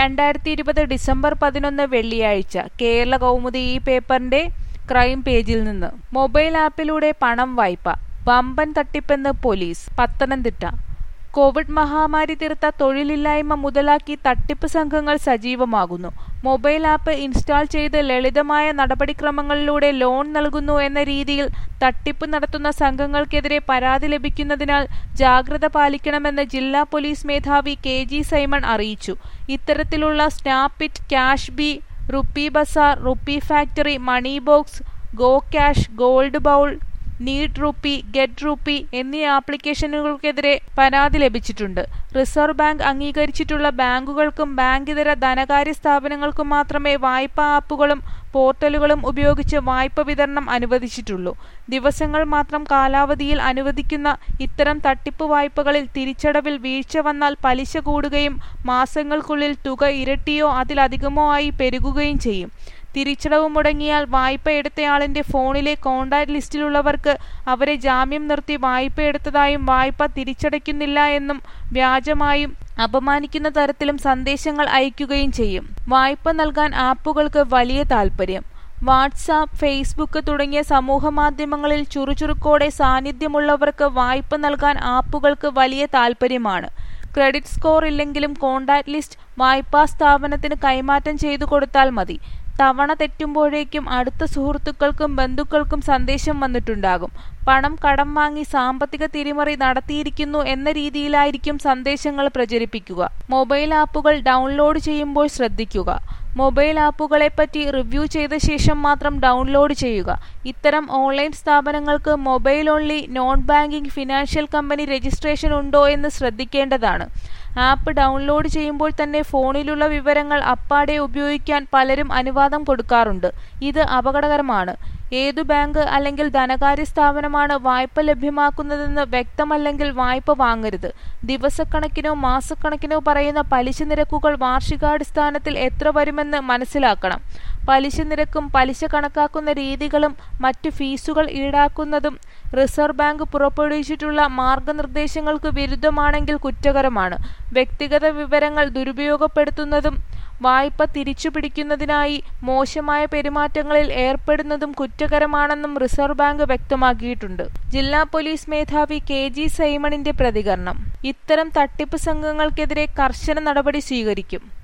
രണ്ടായിരത്തി ഇരുപത് ഡിസംബർ പതിനൊന്ന് വെള്ളിയാഴ്ച കേരള കൗമുദി ഈ പേപ്പറിന്റെ ക്രൈം പേജിൽ നിന്ന് മൊബൈൽ ആപ്പിലൂടെ പണം വായ്പ വമ്പൻ തട്ടിപ്പെന്ന് പോലീസ് പത്തനംതിട്ട കോവിഡ് മഹാമാരി തീർത്ത തൊഴിലില്ലായ്മ മുതലാക്കി തട്ടിപ്പ് സംഘങ്ങൾ സജീവമാകുന്നു മൊബൈൽ ആപ്പ് ഇൻസ്റ്റാൾ ചെയ്ത് ലളിതമായ നടപടിക്രമങ്ങളിലൂടെ ലോൺ നൽകുന്നു എന്ന രീതിയിൽ തട്ടിപ്പ് നടത്തുന്ന സംഘങ്ങൾക്കെതിരെ പരാതി ലഭിക്കുന്നതിനാൽ ജാഗ്രത പാലിക്കണമെന്ന് ജില്ലാ പോലീസ് മേധാവി കെ ജി സൈമൺ അറിയിച്ചു ഇത്തരത്തിലുള്ള Snapit cash B rupee bazaar rupee factory money box go cash gold bowl need rupee get rupee എന്നീ ആപ്ലിക്കേഷനുകൾക്കെതിരെ പരാതി ലഭിച്ചിട്ടുണ്ട് റിസർവ് ബാങ്ക് അംഗീകരിച്ചിട്ടുള്ള ബാങ്കുകൾക്കും ബാങ്കിതര ധനകാര്യ സ്ഥാപനങ്ങൾക്കും മാത്രമേ വായ്പാ ആപ്പുകളും പോർട്ടലുകളും ഉപയോഗിച്ച് വായ്പ വിതരണം അനുവദിച്ചിട്ടുള്ളൂ ദിവസങ്ങൾ മാത്രം കാലാവധിയിൽ അനുവദിക്കുന്ന ഇത്തരം തട്ടിപ്പ് വായ്പകളിൽ തിരിച്ചടവിൽ വീഴ്ച വന്നാൽ പലിശ കൂടുകയും മാസങ്ങൾക്കുള്ളിൽ തുക ഇരട്ടിയോ അതിലധികമോ ആയി പെരുകുകയും ചെയ്യും തിരിച്ചടവ് മുടങ്ങിയാൽ വായ്പ എടുത്തയാളിന്റെ ഫോണിലെ കോണ്ടാക്ട് ലിസ്റ്റിലുള്ളവർക്ക് അവരെ ജാമ്യം നിർത്തി വായ്പ എടുത്തതായും വായ്പ തിരിച്ചടയ്ക്കുന്നില്ല എന്നും വ്യാജമായും അപമാനിക്കുന്ന തരത്തിലും സന്ദേശങ്ങൾ അയക്കുകയും ചെയ്യും വായ്പ നൽകാൻ ആപ്പുകൾക്ക് വലിയ താൽപ്പര്യം വാട്സാപ്പ് ഫേസ്ബുക്ക് തുടങ്ങിയ സമൂഹമാധ്യമങ്ങളിൽ ചുറുചുറുക്കോടെ സാന്നിധ്യമുള്ളവർക്ക് വായ്പ നൽകാൻ ആപ്പുകൾക്ക് വലിയ താൽപ്പര്യമാണ് ക്രെഡിറ്റ് സ്കോർ ഇല്ലെങ്കിലും കോണ്ടാക്ട് ലിസ്റ്റ് വായ്പാ സ്ഥാപനത്തിന് കൈമാറ്റം ചെയ്തു കൊടുത്താൽ മതി തവണ തെറ്റുമ്പോഴേക്കും അടുത്ത സുഹൃത്തുക്കൾക്കും ബന്ധുക്കൾക്കും സന്ദേശം വന്നിട്ടുണ്ടാകും പണം കടം വാങ്ങി സാമ്പത്തിക തിരിമറി നടത്തിയിരിക്കുന്നു എന്ന രീതിയിലായിരിക്കും സന്ദേശങ്ങൾ പ്രചരിപ്പിക്കുക മൊബൈൽ ആപ്പുകൾ ഡൗൺലോഡ് ചെയ്യുമ്പോൾ ശ്രദ്ധിക്കുക മൊബൈൽ ആപ്പുകളെപ്പറ്റി റിവ്യൂ ചെയ്ത ശേഷം മാത്രം ഡൗൺലോഡ് ചെയ്യുക ഇത്തരം ഓൺലൈൻ സ്ഥാപനങ്ങൾക്ക് mobile only non banking financial company registration ഉണ്ടോ എന്ന് ശ്രദ്ധിക്കേണ്ടതാണ് ആപ്പ് ഡൗൺലോഡ് ചെയ്യുമ്പോൾ തന്നെ ഫോണിലുള്ള വിവരങ്ങൾ അപ്പാടെ ഉപയോഗിക്കാൻ പലരും അനുവാദം കൊടുക്കാറുണ്ട് ഇത് അപകടകരമാണ് ഏതു ബാങ്ക് അല്ലെങ്കിൽ ധനകാര്യ സ്ഥാപനമാണ് വായ്പ ലഭ്യമാക്കുന്നതെന്ന് വ്യക്തമല്ലെങ്കിൽ വായ്പ വാങ്ങരുത് ദിവസക്കണക്കിനോ മാസക്കണക്കിനോ പറയുന്ന പലിശ നിരക്കുകൾ വാർഷികാടിസ്ഥാനത്തിൽ എത്ര വരുമെന്ന് മനസ്സിലാക്കണം പലിശ നിരക്കും പലിശ കണക്കാക്കുന്ന രീതികളും മറ്റു ഫീസുകൾ ഈടാക്കുന്നതും റിസർവ് ബാങ്ക് പുറപ്പെടുവിച്ചിട്ടുള്ള മാർഗനിർദ്ദേശങ്ങൾക്ക് വിരുദ്ധമാണെങ്കിൽ കുറ്റകരമാണ് വ്യക്തിഗത വിവരങ്ങൾ ദുരുപയോഗപ്പെടുത്തുന്നതും വായ്പ തിരിച്ചുപിടിക്കുന്നതിനായി മോശമായ പെരുമാറ്റങ്ങളിൽ ഏർപ്പെടുന്നതും കുറ്റകരമാണെന്നും റിസർവ് ബാങ്ക് വ്യക്തമാക്കിയിട്ടുണ്ട് ജില്ലാ പോലീസ് മേധാവി കെ ജി സൈമണിന്റെ പ്രതികരണം ഇത്തരം തട്ടിപ്പ് സംഘങ്ങൾക്കെതിരെ കർശന നടപടി സ്വീകരിക്കും